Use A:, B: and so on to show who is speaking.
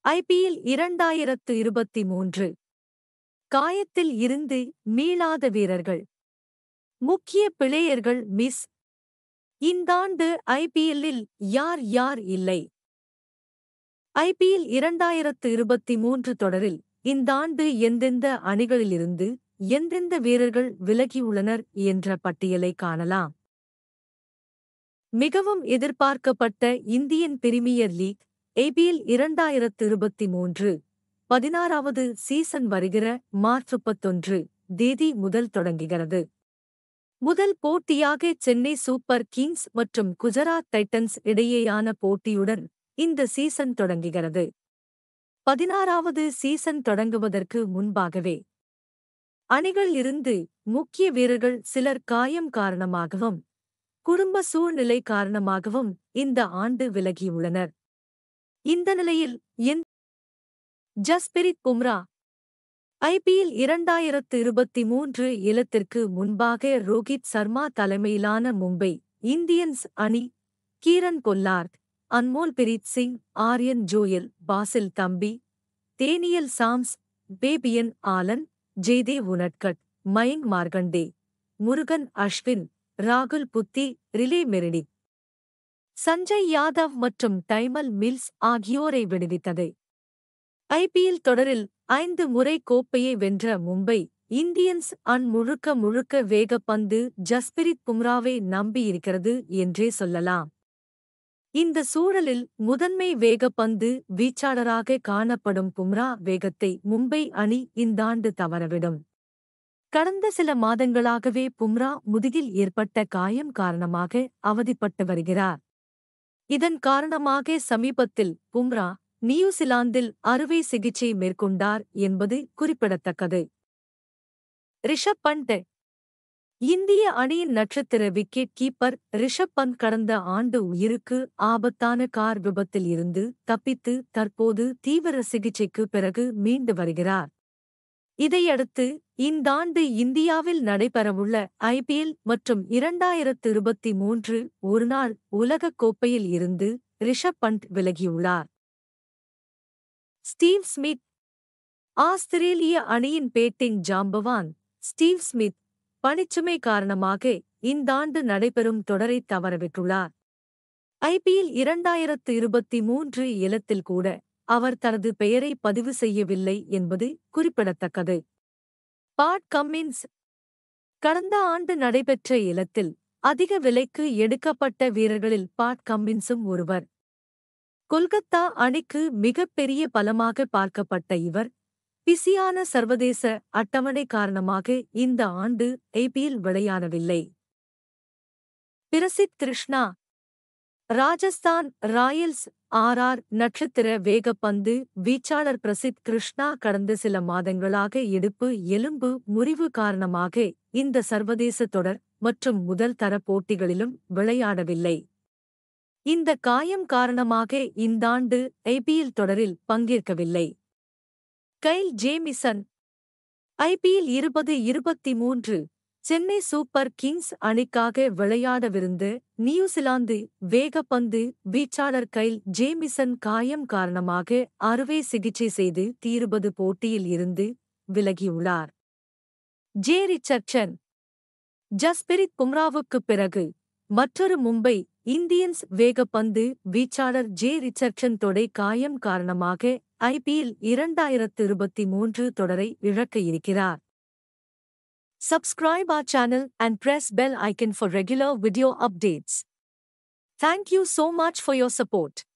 A: IPL இரண்டாயிரத்து இருபத்தி மூன்று காயத்தில் இருந்து மீளாத வீரர்கள் முக்கிய பிளேயர்கள் மிஸ் இந்தாண்டு ஐபிஎல்லில் யார் யார் இல்லை ஐபிஎல் இரண்டாயிரத்து இருபத்தி மூன்று தொடரில் இந்தாண்டு எந்தெந்த அணிகளிலிருந்து எந்தெந்த வீரர்கள் விலகியுள்ளனர் என்ற பட்டியலை காணலாம் மிகவும் எதிர்பார்க்கப்பட்ட இந்தியன் பிரிமியர் லீக் ஏபிஎல் இரண்டாயிரத்து இருபத்தி மூன்று பதினாறாவது சீசன் வருகிற மார்ச் முப்பத்தொன்று தேதி முதல் தொடங்குகிறது முதல் போட்டியாக சென்னை சூப்பர் கிங்ஸ் மற்றும் குஜராத் டைட்டன்ஸ் இடையேயான போட்டியுடன் இந்த சீசன் தொடங்குகிறது பதினாறாவது சீசன் தொடங்குவதற்கு முன்பாகவே அணிகள் இருந்து முக்கிய வீரர்கள் சிலர் காயம் காரணமாகவும் குடும்ப சூழ்நிலை காரணமாகவும் இந்த ஆண்டு விலகியுள்ளனர் இந்த நிலையில் என் ஜஸ்பிரித் பும்ரா ஐபிஎல் இரண்டாயிரத்து இருபத்தி மூன்று இலத்திற்கு முன்பாக ரோஹித் சர்மா தலைமையிலான மும்பை இந்தியன்ஸ் அணி Kieron Pollard Anmol Preet Singh Aryan Juyal Basil Thampi Daniel Sams Fabian Allen Jaydev Unadkat Mayank Markande Murugan Ashwin ராகுல் புத்தி ரிலே மெரிடி சஞ்சய் யாதவ் மற்றும் டைமல் மில்ஸ் ஆகியோரை விடுவித்தது ஐபிஎல் தொடரில் ஐந்து முறை கோப்பையை வென்ற மும்பை இந்தியன்ஸ் அன் முழுக்க முழுக்க வேகப்பந்து ஜஸ்பிரித் பும்ராவை நம்பியிருக்கிறது என்றே சொல்லலாம் இந்த சூழலில் முதன்மை வேகப்பந்து வீச்சாளராக காணப்படும் பும்ரா வேகத்தை மும்பை அணி இந்தாண்டு தவறவிடும் கடந்த சில மாதங்களாகவே பும்ரா முதுகில் ஏற்பட்ட காயம் காரணமாக அவதிப்பட்டு வருகிறார் இதன் காரணமாக சமீபத்தில் பும்ரா நியூசிலாந்தில் அறுவை சிகிச்சை மேற்கொண்டார் என்பது குறிப்பிடத்தக்கது ரிஷப் பண்ட் இந்திய அணியின் நட்சத்திர விக்கெட் கீப்பர் ரிஷப் பந்த் கடந்த ஆண்டு உயிருக்கு ஆபத்தான கார் விபத்தில் இருந்து தப்பித்து தற்போது தீவிர சிகிச்சைக்கு பிறகு மீண்டு வருகிறார் இதையடுத்து இந்தாண்டு இந்தியாவில் நடைபெறவுள்ள ஐபிஎல் மற்றும் இரண்டாயிரத்து இருபத்தி மூன்று ஒருநாள் உலகக் கோப்பையில் இருந்து ரிஷப் பண்ட் விலகியுள்ளார் ஸ்டீவ் ஸ்மித் ஆஸ்திரேலிய அணியின் பேட்டிங் ஜாம்பவான் ஸ்டீவ் ஸ்மித் பணிச்சுமை காரணமாக இந்தாண்டு நடைபெறும் தொடரை தவறவிட்டுள்ளார் ஐபிஎல் இரண்டாயிரத்து இருபத்தி மூன்று இலத்தில் கூட அவர் தனது பெயரை பதிவு செய்யவில்லை என்பது குறிப்பிடத்தக்கது பாட் கம்மின்ஸ் கடந்த ஆண்டு நடைபெற்ற இலத்தில் அதிக விலைக்கு எடுக்கப்பட்ட வீரர்களில் பாட் கம்மின்ஸும் ஒருவர் கொல்கத்தா அணிக்கு மிகப்பெரிய பலமாக பார்க்கப்பட்ட இவர் பிசியான சர்வதேச அட்டவணை காரணமாக இந்த ஆண்டு ஐபிஎல் விளையாடவில்லை பிரசித் கிருஷ்ணா ராஜஸ்தான் ராயல்ஸ் ஆர்ஆர் நட்சத்திர வேகப்பந்து வீச்சாளர் பிரசித் கிருஷ்ணா கடந்த சில மாதங்களாக இடுப்பு எலும்பு முறிவு காரணமாக இந்த சர்வதேச தொடர் மற்றும் முதல் தர போட்டிகளிலும் விளையாடவில்லை இந்த காயம் காரணமாக இந்தாண்டு ஐபிஎல் தொடரில் பங்கேற்கவில்லை கைல் ஜேமிசன் ஐபிஎல் இருபது இருபத்தி மூன்று சென்னை சூப்பர் கிங்ஸ் அணிக்காக விளையாடவிருந்த நியூசிலாந்து வேகப்பந்து வீச்சாளர் கைல் ஜேமிசன் காயம் காரணமாக அறுவை சிகிச்சை செய்து தீருபது போட்டியில் இருந்து விலகியுள்ளார் ஜே ரிச்சர்ட்சன் ஜஸ்பிரித் பும்ராவுக்குப் பிறகு மற்றொரு மும்பை இந்தியன்ஸ் வேகப்பந்து வீச்சாளர் ஜே ரிச்சர்ட்சன் தொடை காயம் காரணமாக ஐபிஎல் இரண்டாயிரத்து இருபத்தி மூன்று தொடரை இழக்க இருக்கிறார் Subscribe our channel and press bell icon for regular video updates. Thank you so much for your support.